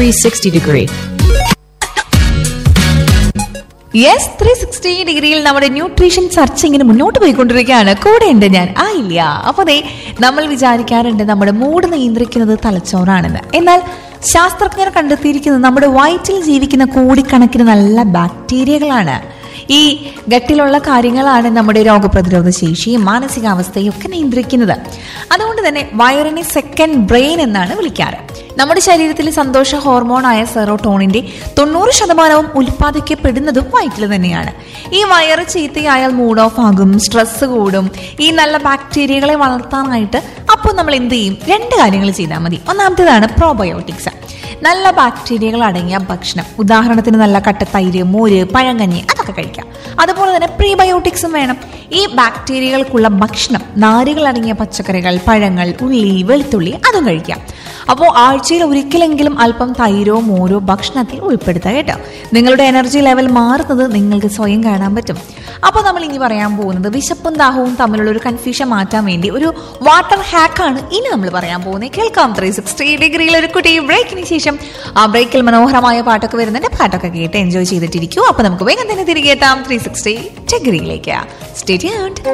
360 degree. Yes three sixty ഡിഗ്രിയിൽ നമ്മുടെ nutrition ചർച്ച ഇങ്ങനെ മുന്നോട്ട് പോയിക്കൊണ്ടിരിക്കുകയാണ് കൂടെ ഉണ്ട് ഞാൻ ആ ഇല്ല അപ്പൊ അതെ നമ്മൾ വിചാരിക്കാറുണ്ട് നമ്മുടെ മൂഡ് നിയന്ത്രിക്കുന്നത് തലച്ചോറാണെന്ന് എന്നാൽ ശാസ്ത്രജ്ഞർ കണ്ടെത്തിയിരിക്കുന്നത് നമ്മുടെ വയറ്റിൽ ജീവിക്കുന്ന കോടിക്കണക്കിന് നല്ല ബാക്ടീരിയകളാണ് ഈ ഗട്ടിലുള്ള കാര്യങ്ങളാണ് നമ്മുടെ രോഗപ്രതിരോധ ശേഷിയും മാനസികാവസ്ഥയും ഒക്കെ നിയന്ത്രിക്കുന്നത് അതുകൊണ്ട് തന്നെ വയറിനെ സെക്കൻഡ് ബ്രെയിൻ എന്നാണ് വിളിക്കാറ് നമ്മുടെ ശരീരത്തിൽ സന്തോഷ ഹോർമോണായ സെറോട്ടോണിന്റെ തൊണ്ണൂറ് ശതമാനവും ഉൽപ്പാദിക്കപ്പെടുന്നതും വയറ്റിൽ തന്നെയാണ് ഈ വയറ് ചീത്തയായാൽ മൂഡ് ഓഫ് ആകും സ്ട്രെസ് കൂടും ഈ നല്ല ബാക്ടീരിയകളെ വളർത്താനായിട്ട് അപ്പോൾ നമ്മൾ എന്ത് ചെയ്യും രണ്ട് കാര്യങ്ങൾ ചെയ്താൽ മതി ഒന്നാമത്തേതാണ് പ്രോബയോട്ടിക്സ് നല്ല ബാക്ടീരിയകൾ അടങ്ങിയ ഭക്ഷണം ഉദാഹരണത്തിന് നല്ല കട്ടത്തൈര് മോര് പഴങ്കഞ്ഞി അതൊക്കെ കഴിക്കാം അതുപോലെ തന്നെ പ്രീബയോട്ടിക്സും വേണം ഈ ബാക്ടീരിയകൾക്കുള്ള ഭക്ഷണം നാരുകൾ അടങ്ങിയ പച്ചക്കറികൾ പഴങ്ങൾ ഉള്ളി വെളുത്തുള്ളി അതും കഴിക്കാം അപ്പോൾ ആഴ്ചയിൽ ഒരിക്കലെങ്കിലും അല്പം തൈരോ മോരോ ഭക്ഷണത്തിൽ ഉൾപ്പെടുത്തുക കേട്ടോ നിങ്ങളുടെ എനർജി ലെവൽ മാറുന്നത് നിങ്ങൾക്ക് സ്വയം കാണാൻ പറ്റും അപ്പോൾ നമ്മൾ ഇനി പറയാൻ പോകുന്നത് വിശപ്പും ദാഹവും തമ്മിലുള്ള ഒരു കൺഫ്യൂഷൻ മാറ്റാൻ വേണ്ടി ഒരു വാട്ടർ ഹാക്കാണ് ഇനി നമ്മൾ പറയാൻ പോകുന്നത് കേൾക്കാം ത്രീ സിക്സ്റ്റി ഡിഗ്രിയിൽ ഒരു കുട്ടി ബ്രേക്കിന് ശേഷം ആ ബ്രേക്കിൽ മനോഹരമായ പാട്ടൊക്കെ വരുന്നുണ്ട് പാട്ടൊക്കെ കേട്ട് എൻജോയ് ചെയ്തിട്ടിരിക്കും അപ്പോൾ നമുക്ക് വേഗം തന്നെ തിരികെ എത്താം ത്രീ സിക്സ്റ്റി ഡിഗ്രിയിലേക്ക് സ്റ്റേ ട്യൂൺഡ്